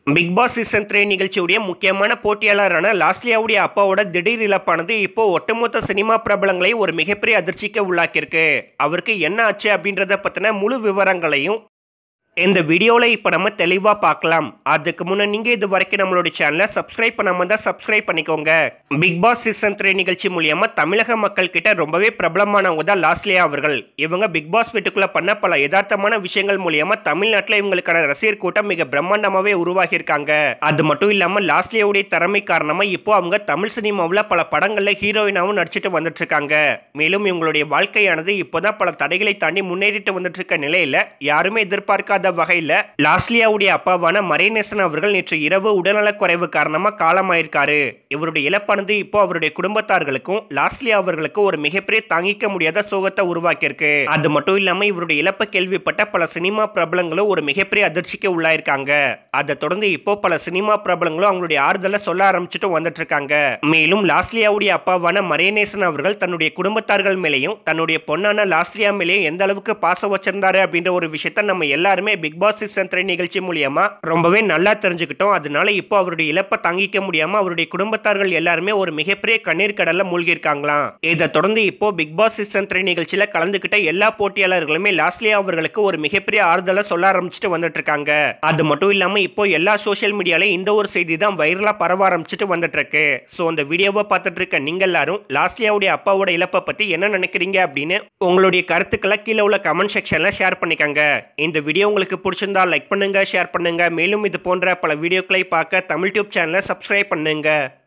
big Boss season three நிகழ்ச்சியுடைய முக்கியமான போட்டியாளரான லாஸ்லியாவுடைய அப்பாவோட திடீர் இழப்பானது இப்போ ஒட்டுமொத்த சினிமா பிரபலங்களை ஒரு மிகப்பெரிய அதிர்ச்சிக்கு உள்ளாக்கியிருக்கு அவருக்கு என்ன ஆச்சு அப்படின்றத பற்றின முழு விவரங்களையும் இந்த வீடியோவில் இப்போ நம்ம தெளிவாக பார்க்கலாம் அதுக்கு முன்னே நீங்கள் இது வரைக்கும் நம்மளோட சேனலை சப்ஸ்கிரைப் பண்ணாமல் தான் சப்ஸ்கிரைப் பண்ணிக்கோங்க பிக் பாஸ் சீசன் த்ரீ நிகழ்ச்சி மூலியமாக தமிழக மக்கள் கிட்ட ரொம்பவே பிரபலமானவங்க தான் லாஸ்லியா அவர்கள் இவங்க பிக் பாஸ் வீட்டுக்குள்ளே பண்ண பல யதார்த்தமான விஷயங்கள் மூலியமாக தமிழ்நாட்டில் இவங்களுக்கான ரசிகர் கூட்டம் மிக பிரம்மாண்டமாகவே உருவாகியிருக்காங்க அது மட்டும் இல்லாமல் லாஸ்லியாவுடைய திறமை காரணமாக இப்போ அவங்க தமிழ் சினிமாவில் பல படங்களில் ஹீரோயினாவும் நடிச்சிட்டு வந்துட்டு இருக்காங்க மேலும் இவங்களுடைய வாழ்க்கையானது இப்போதான் பல தடைகளை தாண்டி முன்னேறிட்டு வந்துட்டு இருக்க நிலையில யாருமே எதிர்பார்க்காத வகையில் லாஸ்லியாவுடைய அப்பாவான மரேநேசன் அவர்கள் நேற்று இரவு உடல்நலக் குறைவு காரணமாக காலமாயிருக்காரு இவருடைய இழப்பானது இப்போ அவருடைய குடும்பத்தார்களுக்கும் லாஸ்லியா அவர்களுக்கும் ஒரு மிகப்பெரிய தாங்கிக்க முடியாத சோகத்தை உருவாக்கியிருக்கு அது மட்டும் இல்லாம இவருடைய இழப்பை கேள்விப்பட்ட பல சினிமா பிரபலங்களும் ஒரு மிகப்பெரிய அதிர்ச்சிக்கு உள்ளாயிருக்காங்க அதை தொடர்ந்து இப்போ பல சினிமா பிரபலங்களும் அவங்களுடைய ஆறுதலை சொல்ல ஆரம்பிச்சுட்டு வந்துட்டு இருக்காங்க மேலும் லாஸ்லியாவுடைய அப்பாவான மரேநேசன் அவர்கள் தன்னுடைய குடும்பத்தார்கள் மேலேயும் தன்னுடைய பொண்ணான லாஸ்லியா மேலேயும் எந்த அளவுக்கு பாசம் வச்சிருந்தாரு அப்படின்ற ஒரு விஷயத்த நம்ம எல்லாருமே பிக் பாஸ் சீசன் த்ரீ நிகழ்ச்சி மூலியமா ரொம்பவே நல்லா தெரிஞ்சுக்கிட்டோம் அதனால இப்போ அவருடைய இழப்பை தாங்கிக்க முடியாம அவருடைய குடும்பத்தார்கள் எல்லாருமே ஒரு மிகப்பெரிய கண்ணீர் கடல்ல மூழ்கி இருக்காங்களாம் இதை தொடர்ந்து இப்போ பிக் பாஸ் சீசன் த்ரீ நிகழ்ச்சியில கலந்துக்கிட்ட எல்லா போட்டியாளர்களுமே லாஸ்லியா அவர்களுக்கு ஒரு மிகப்பெரிய ஆறுதலை சொல்ல ஆரம்பிச்சுட்டு வந்துட்டு இருக்காங்க அது மட்டும் இல்லாம இப்போ எல்லா சோஷியல் மீடியாலையும் இந்த ஒரு செய்தி தான் வைரலா பரவ ஆரம்பிச்சுட்டு வந்துட்டு இருக்கு ஸோ அந்த வீடியோவை பார்த்துட்டு இருக்க நீங்க எல்லாரும் லாஸ்லியாவுடைய அப்பாவோட இழப்பை பத்தி என்ன நினைக்கிறீங்க அப்படின்னு உங்களுடைய கருத்துக்களை கீழே உள்ள கமெண்ட் செக்ஷன்ல ஷேர் பண்ணிக்கங்க இந்த வீடியோ உங்களுக்கு பிடிச்சிருந்தா லைக் பண்ணுங்க ஷேர் பண்ணுங்க மேலும் இது போன்ற பல வீடியோக்களை பார்க்க தமிழ் டியூப் சேனலை சப்ஸ்கிரைப் பண்ணுங்க